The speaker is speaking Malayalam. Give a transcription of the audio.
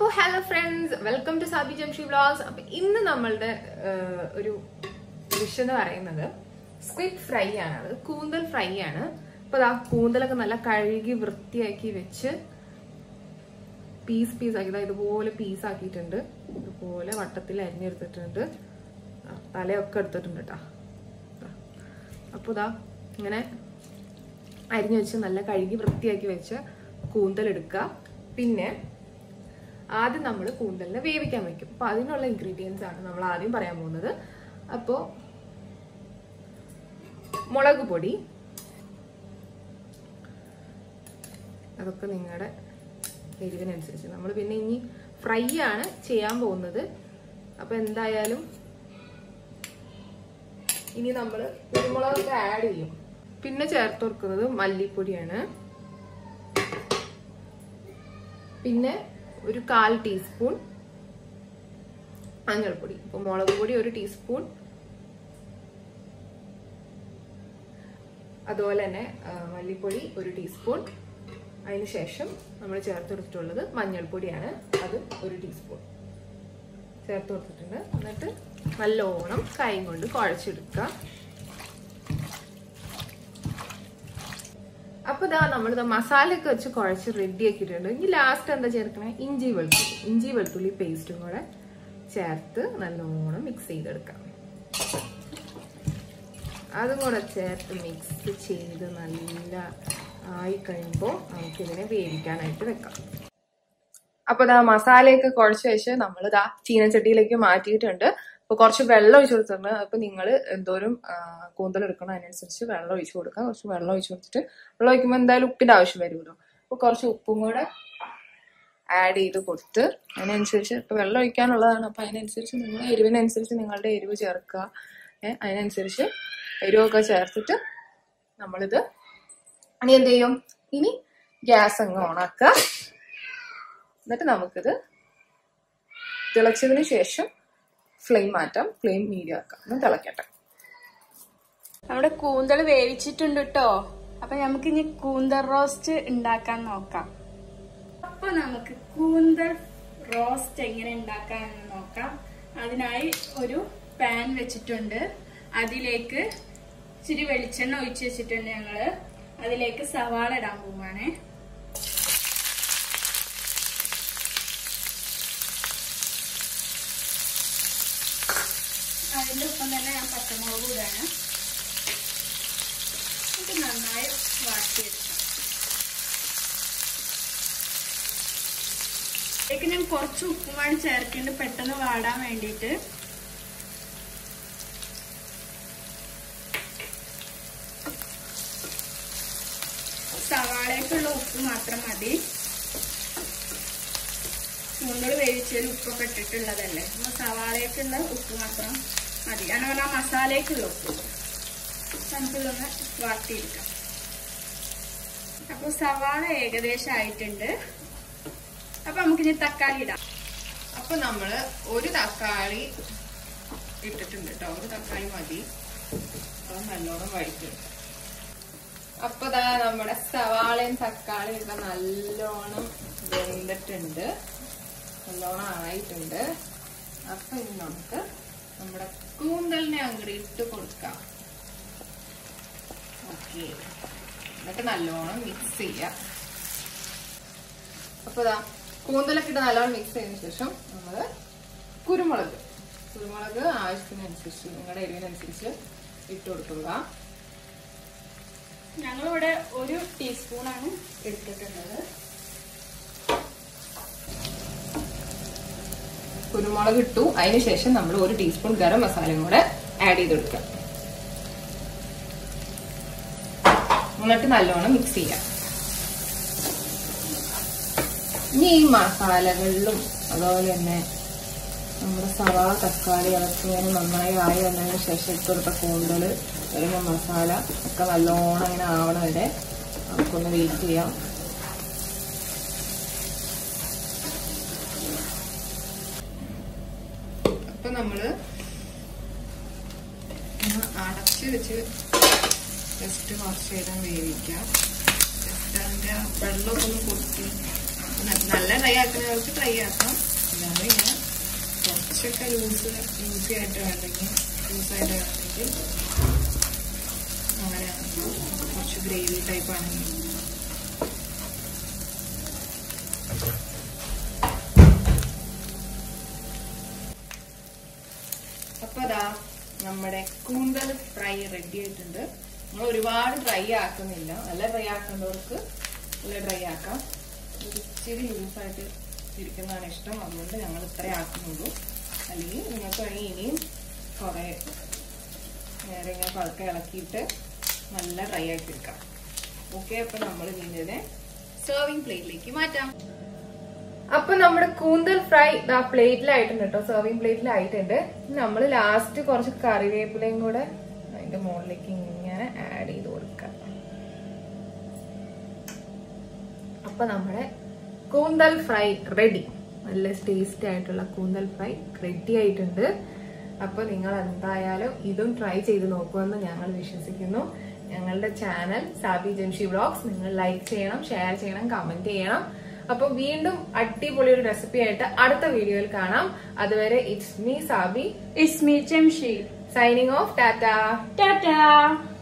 hello friends welcome to Sabi Jamshi vlogs അപ്പൊ ഇന്ന് നമ്മളുടെ ഏഹ്, ഒരു ഡിഷ് എന്ന് പറയുന്നത് സ്ക്വിഡ് ഫ്രൈ ആണ് അത് കൂന്തൽ ഫ്രൈ ആണ് അപ്പൊ ദാ കൂന്തലൊക്കെ നല്ല കഴുകി വൃത്തിയാക്കി വെച്ച് പീസ് പീസ് ആക്കി ദാ ഇതുപോലെ പീസ് ആക്കിയിട്ടുണ്ട് ഇതുപോലെ വട്ടത്തിൽ അരിഞ്ഞെടുത്തിട്ടുണ്ട് ദാ തലയൊക്കെ എടുത്തിട്ടുണ്ട് കേട്ടോ അപ്പോൾ ഇതാ ഇങ്ങനെ അരിഞ്ഞു വെച്ച് നല്ല കഴുകി വൃത്തിയാക്കി വെച്ച് കൂന്തൽ എടുക്കുക പിന്നെ ആദ്യം നമ്മൾ കൂന്തലിനെ വേവിക്കാൻ വെക്കും അപ്പൊ അതിനുള്ള ഇൻഗ്രീഡിയൻസ് ആണ് നമ്മൾ ആദ്യം പറയാൻ പോകുന്നത് അപ്പോൾ മുളക് പൊടി അതൊക്കെ നിങ്ങളുടെ എരിവിനനുസരിച്ച് നമ്മൾ പിന്നെ ഇനി ഫ്രൈ ആണ് ചെയ്യാൻ പോകുന്നത് അപ്പൊ എന്തായാലും ഇനി നമ്മൾ കുരുമുളകൊക്കെ ആഡ് ചെയ്യും പിന്നെ ചേർത്ത് കൊടുക്കുന്നത് മല്ലിപ്പൊടിയാണ് പിന്നെ ഒരു കാൽ ടീസ്പൂൺ മഞ്ഞൾപ്പൊടി ഇപ്പൊ മുളക് പൊടി ഒരു ടീസ്പൂൺ അതുപോലെ തന്നെ ആ, മല്ലിപ്പൊടി ഒരു ടീസ്പൂൺ അതിന് ശേഷം നമ്മൾ ചേർത്ത് കൊടുത്തിട്ടുള്ളത് മഞ്ഞൾപ്പൊടിയാണ് അത് ഒരു ടീസ്പൂൺ ചേർത്ത് കൊടുത്തിട്ടുണ്ട് എന്നിട്ട് നല്ലോണം കൈ കൊണ്ട് കുഴച്ചെടുക്കുക അപ്പൊ ഇതാ നമ്മൾ മസാലയൊക്കെ വെച്ച് കുഴച്ച് റെഡി ആക്കിയിട്ടുണ്ട് ഇനി ലാസ്റ്റ് എന്താ ചേർക്കണേ ഇഞ്ചി വെളുത്തുള്ളി ഇഞ്ചി വെളുത്തുള്ളി പേസ്റ്റും കൂടെ ചേർത്ത് നല്ലോണം മിക്സ് ചെയ്തെടുക്കാം അതും കൂടെ ചേർത്ത് മിക്സ് ചെയ്ത് നല്ല ആയി കഴിയുമ്പോൾ നമുക്കിതിനെ വേവിക്കാനായിട്ട് വെക്കാം അപ്പൊ ഇതാ മസാലയൊക്കെ കുഴച്ച് വെച്ച് നമ്മൾ ഇതാ ചീനച്ചട്ടിയിലേക്ക് മാറ്റിയിട്ടുണ്ട് അപ്പൊ കുറച്ച് വെള്ളം ഒഴിച്ചു കൊടുത്തിട്ടുണ്ട് അപ്പൊ നിങ്ങൾ എന്തോരം ആ, കൂന്തൽ എടുക്കണം അതിനനുസരിച്ച് വെള്ളം ഒഴിച്ചു കൊടുക്കുക കുറച്ച് വെള്ളം ഒഴിച്ചു കൊടുത്തിട്ട് വെള്ളം ഒഴിക്കുമ്പോൾ എന്തായാലും ഉപ്പിന്റെ ആവശ്യം വരുമല്ലോ അപ്പൊ കുറച്ച് ഉപ്പും കൂടെ ആഡ് ചെയ്ത് കൊടുത്ത് അതിനനുസരിച്ച് ഇപ്പൊ വെള്ളം ഒഴിക്കാനുള്ളതാണ് അപ്പൊ അതിനനുസരിച്ച് നിങ്ങൾ എരിവിനനുസരിച്ച് നിങ്ങളുടെ എരിവ് ചേർക്കുക ഏഹ് അതിനനുസരിച്ച് എരിവൊക്കെ ചേർത്തിട്ട് നമ്മളിത് ഇനി എന്ത് ചെയ്യും ഇനി ഗ്യാസ് അങ്ങ് ഓണാക്കുക എന്നിട്ട് നമുക്കിത് തിളച്ചതിന് ശേഷം ഫ്ലെയിം മാറ്റാം ഫ്ലെയിം മീഡിയം ആക്കാം ഒന്ന് തിളക്കട്ടെ നമ്മുടെ കൂന്തൽ വേവിച്ചിട്ടുണ്ട് കേട്ടോ അപ്പൊ നമുക്ക് ഇനി കൂന്തൽ റോസ്റ്റ് ഉണ്ടാക്കാൻ നോക്കാം അപ്പൊ നമുക്ക് കൂന്തൽ റോസ്റ്റ് എങ്ങനെ ഉണ്ടാക്കാമെന്ന് നോക്കാം അതിനായി ഒരു പാൻ വെച്ചിട്ടുണ്ട് അതിലേക്ക് ഇച്ചിരി വെളിച്ചെണ്ണ ഒഴിച്ച് വെച്ചിട്ടുണ്ട് ഞങ്ങള് അതിലേക്ക് സവാള ഇടാൻ പോവാണേ അതിന്റെ ഒപ്പം തന്നെ ഞാൻ പച്ചമുളക് ഇടാണ് ഇത് നന്നായി വാട്ടിയെടുക്കാം ഇതിലേക്ക് ഞാൻ കുറച്ച് ഉപ്പുമാണ് ചേർക്കേണ്ടത് പെട്ടെന്ന് വാടാൻ വേണ്ടിയിട്ട് സവാളയ്ക്കുള്ള ഉപ്പ് മാത്രം മതി കൂന്തൽ വേവിച്ചതിൽ ഉപ്പൊക്കെ ഇട്ടിട്ടുള്ളതല്ലേ അപ്പൊ സവാളയ്ക്കുള്ള ഉപ്പ് മാത്രം മതി ഞാൻ പറഞ്ഞാൽ മസാലയ്ക്കുള്ള ഉപ്പ് നമുക്കിതൊന്ന് വാട്ടിയെടുക്കാം അപ്പൊ സവാള ഏകദേശം ആയിട്ടുണ്ട് അപ്പൊ നമുക്കിനി തക്കാളി ഇടാം അപ്പൊ നമ്മള് ഒരു തക്കാളി ഇട്ടിട്ടുണ്ട് കേട്ടോ ഒരു തക്കാളി മതി അത് നല്ലോണം വഴിക്കും അപ്പൊ ദാ നമ്മുടെ സവാളയും തക്കാളിയും ഒക്കെ നല്ലോണം വെന്തിട്ടുണ്ട് നല്ലോണം ആയിട്ടുണ്ട് അപ്പൊ ഇനി നമുക്ക് നമ്മുടെ കൂന്തലിനെ അങ്ങോട്ട് ഇട്ട് കൊടുക്കാം ഓക്കെ എന്നിട്ട് നല്ലോണം മിക്സ് ചെയ്യാം അപ്പൊ ഇതാ കൂന്തലൊക്കെ ഇട്ട് നല്ലോണം മിക്സ് ചെയ്തതിനു ശേഷം നമ്മള് കുരുമുളക് കുരുമുളക് ആവശ്യത്തിനനുസരിച്ച് നിങ്ങളുടെ എരിവിനനുസരിച്ച് ഇട്ട് കൊടുക്കുക ഞങ്ങളിവിടെ ഒരു ടീസ്പൂണാണ് എടുത്തിട്ടുള്ളത് കുരുമുളക് ഇട്ടു അതിനുശേഷം നമ്മൾ ഒരു ടീസ്പൂൺ ഗരം മസാലയും കൂടെ ആഡ് ചെയ്ത് കൊടുക്കുക എന്നിട്ട് നല്ലോണം മിക്സ് ചെയ്യാം ഇനി ഈ മസാലകളിലും അതുപോലെ തന്നെ നമ്മുടെ സവാള തക്കാളി അതൊക്കെ ഇങ്ങനെ നന്നായി ആയി വന്നതിന് ശേഷം ഇട്ട് കൊടുത്ത കൂന്തല് വരുന്ന മസാല ഒക്കെ നല്ലോണം ഇങ്ങനെ ആവണ വരെ നമുക്കൊന്ന് വെയിറ്റ് ചെയ്യാം അപ്പൊ നമ്മള് ഒന്ന് അടച്ച് വെച്ച് ജസ്റ്റ് കുറച്ച് നേരം വേവിക്കാം ജസ്റ്റ് അതിന്റെ ആ വെള്ളമൊക്കെ ഒന്ന് കുത്തി ന- നല്ല ഡ്രൈ ആക്കുന്നവർക്ക് ഡ്രൈ ആക്കാം ഇങ്ങനെ കുറച്ചൊക്കെ ലൂസ് ലൂസി ആയിട്ട് വേണ്ടെങ്കിൽ ലൂസായിട്ട് വേണമെങ്കിൽ അങ്ങനെയാണെങ്കിൽ കുറച്ച് ഗ്രേവി ടൈപ്പ് ആണെങ്കിൽ അപ്പൊ അതാ നമ്മുടെ കൂന്തൽ ഫ്രൈ റെഡി ആയിട്ടുണ്ട് നമ്മൾ ഒരുപാട് ഡ്രൈ ആക്കുന്നില്ല നല്ല ഡ്രൈ ആക്കേണ്ടവർക്ക് നല്ല ഡ്രൈ ആക്കാം ഒരു ഇച്ചിരി ലൂസായിട്ട് ഇരിക്കുന്നതാണ് ഇഷ്ടം അതുകൊണ്ട് ഞങ്ങൾ ഇത്രേ ആക്കുന്നുള്ളൂ അല്ലെങ്കിൽ നിങ്ങൾക്ക് വേണമെങ്കിൽ ഇനിയും കുറേ നേരെ ഇങ്ങനെ പതുക്കെ ഇളക്കിയിട്ട് നല്ല ഡ്രൈ ആക്കി എടുക്കാം ഓക്കെ അപ്പൊ നമ്മൾ ഇതിനെ സെർവിങ് പ്ലേറ്റിലേക്ക് മാറ്റാം അപ്പൊ നമ്മുടെ കൂന്തൽ ഫ്രൈ ആ പ്ലേറ്റിലായിട്ടുണ്ട് കേട്ടോ സെർവിങ് പ്ലേറ്റിലായിട്ടുണ്ട് നമ്മൾ ലാസ്റ്റ് കുറച്ച് കറിവേപ്പിലയും കൂടെ അതിന്റെ മുകളിലേക്ക് ഇങ്ങനെ ആഡ് ചെയ്ത് കൊടുക്കാം അപ്പൊ നമ്മുടെ കൂന്തൽ ഫ്രൈ റെഡി നല്ല ടേസ്റ്റി ആയിട്ടുള്ള കൂന്തൽ ഫ്രൈ റെഡി ആയിട്ടുണ്ട് അപ്പൊ നിങ്ങൾ എന്തായാലും ഇതും ട്രൈ ചെയ്ത് നോക്കുമെന്ന് ഞങ്ങൾ വിശ്വസിക്കുന്നു ഞങ്ങളുടെ ചാനൽ സാബി ജംഷി വ്ളോഗ്സ് നിങ്ങൾ ലൈക്ക് ചെയ്യണം ഷെയർ ചെയ്യണം കമന്റ് ചെയ്യണം അപ്പൊ വീണ്ടും അടിപൊളി ഒരു റെസിപ്പി ആയിട്ട് അടുത്ത വീഡിയോയിൽ കാണാം അതുവരെ it's me Sabi Ismi Jamshi signing off ടാറ്റ ടാറ്റാ